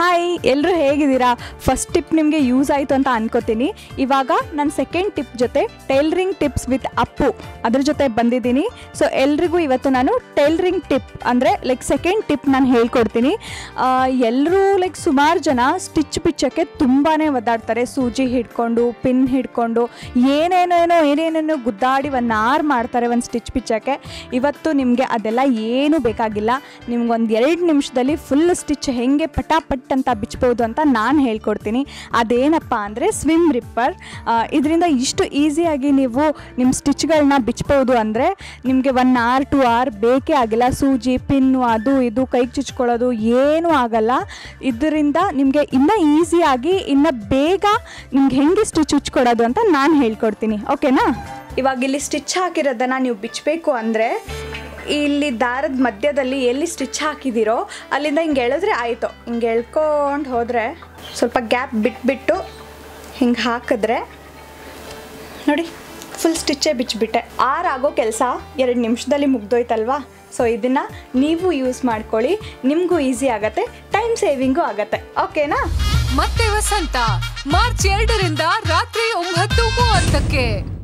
hi ಎಲ್ಲರೂ ಹೇಗಿದ್ದೀರಾ first tip ನಿಮಗೆ ಯೂಸ್ ಆಯಿತು ಅಂತ ಅನ್ಕೋತೀನಿ ಇವಾಗ ನನ್ನ ಸೆಕೆಂಡ್ ಟಿಪ್ ಜೊತೆ ಟೈಲರಿಂಗ್ ಟಿಪ್ಸ್ ವಿತ್ ಅಪ್ಪು ಅದ್ರ ಜೊತೆ ಬಂದಿದ್ದೀನಿ ಸೊ ಎಲ್ರಿಗೂ ಇವತ್ತು ನಾನು ಟೈಲರಿಂಗ್ ಟಿಪ್ ಅಂದರೆ ಲೈಕ್ ಸೆಕೆಂಡ್ ಟಿಪ್ ನಾನು ಹೇಳ್ಕೊಡ್ತೀನಿ ಎಲ್ಲರೂ ಲೈಕ್ ಸುಮಾರು ಜನ ಸ್ಟಿಚ್ ಬಿಚ್ಚೋಕ್ಕೆ ತುಂಬಾ ಒದ್ದಾಡ್ತಾರೆ ಸೂಜಿ ಹಿಡ್ಕೊಂಡು ಪಿನ್ ಹಿಡ್ಕೊಂಡು ಏನೇನೇನೋ ಏನೇನೇನೋ ಗುದ್ದಾಡಿ ಒಂದು ನಾರು ಮಾಡ್ತಾರೆ ಒಂದು ಸ್ಟಿಚ್ ಬಿಚ್ಚೋಕ್ಕೆ ಇವತ್ತು ನಿಮಗೆ ಅದೆಲ್ಲ ಏನೂ ಬೇಕಾಗಿಲ್ಲ ನಿಮ್ಗೊಂದು ಎರಡು ನಿಮಿಷದಲ್ಲಿ ಫುಲ್ ಸ್ಟಿಚ್ ಹೆಂಗೆ ಪಟಾಪಟ್ ಅಂತ ಬಿಚ್ಬೋದು ಅಂತ ನಾನು ಹೇಳ್ಕೊಡ್ತೀನಿ ಅದೇನಪ್ಪ ಅಂದರೆ ಸ್ವಿಮ್ ರಿಪ್ಪರ್ ಇದರಿಂದ ಇಷ್ಟು ಈಸಿಯಾಗಿ ನೀವು ನಿಮ್ಮ ಸ್ಟಿಚ್ಗಳನ್ನ ಬಿಚ್ಬೋದು ಅಂದರೆ ನಿಮಗೆ ಒನ್ ಅವರ್ ಟು ಅವರ್ ಬೇಕೇ ಆಗಿಲ್ಲ ಸೂಜಿ ಪಿನ್ನು ಅದು ಇದು ಕೈಗೆ ಚುಚ್ಕೊಳ್ಳೋದು ಏನೂ ಆಗಲ್ಲ ಇದರಿಂದ ನಿಮಗೆ ಇನ್ನೂ ಈಸಿಯಾಗಿ ಇನ್ನು ಬೇಗ ನಿಮ್ಗೆ ಹೆಂಗೆ ಸ್ಟಿಚ್ ಉಚ್ಕೊಡೋದು ಅಂತ ನಾನು ಹೇಳ್ಕೊಡ್ತೀನಿ ಓಕೆನಾ ಇವಾಗ ಇಲ್ಲಿ ಸ್ಟಿಚ್ ಹಾಕಿರೋದನ್ನು ನೀವು ಬಿಚ್ಚಬೇಕು ಅಂದರೆ ಇಲ್ಲಿ ದಾರದ ಮಧ್ಯದಲ್ಲಿ ಎಲ್ಲಿ ಸ್ಟಿಚ್ ಹಾಕಿದ್ದೀರೋ ಅಲ್ಲಿಂದ ಹಿಂಗೆ ಎಳೆದ್ರೆ ಆಯಿತು ಹಿಂಗೆ ಎಳ್ಕೊಂಡು ಹೋದರೆ ಸ್ವಲ್ಪ ಗ್ಯಾಪ್ ಬಿಟ್ಬಿಟ್ಟು ಹಿಂಗೆ ಹಾಕಿದ್ರೆ ನೋಡಿ ಫುಲ್ ಸ್ಟಿಚ್ಚೇ ಬಿಚ್ಚಿಬಿಟ್ಟೆ ಆರ್ ಆಗೋ ಕೆಲಸ ಎರಡು ನಿಮಿಷದಲ್ಲಿ ಮುಗ್ದೋಯ್ತಲ್ವಾ ಸೊ ಇದನ್ನು ನೀವು ಯೂಸ್ ಮಾಡ್ಕೊಳ್ಳಿ ನಿಮಗೂ ಈಸಿ ಆಗುತ್ತೆ ಟೈಮ್ ಸೇವಿಂಗು ಆಗುತ್ತೆ ಓಕೆನಾ ಮತ್ತೆ ವಸಂತ ಮಾರ್ಚ್ ಎರಡರಿಂದ ರಾತ್ರಿ ಒಂಬತ್ತು ಮೂವತ್ತಕ್ಕೆ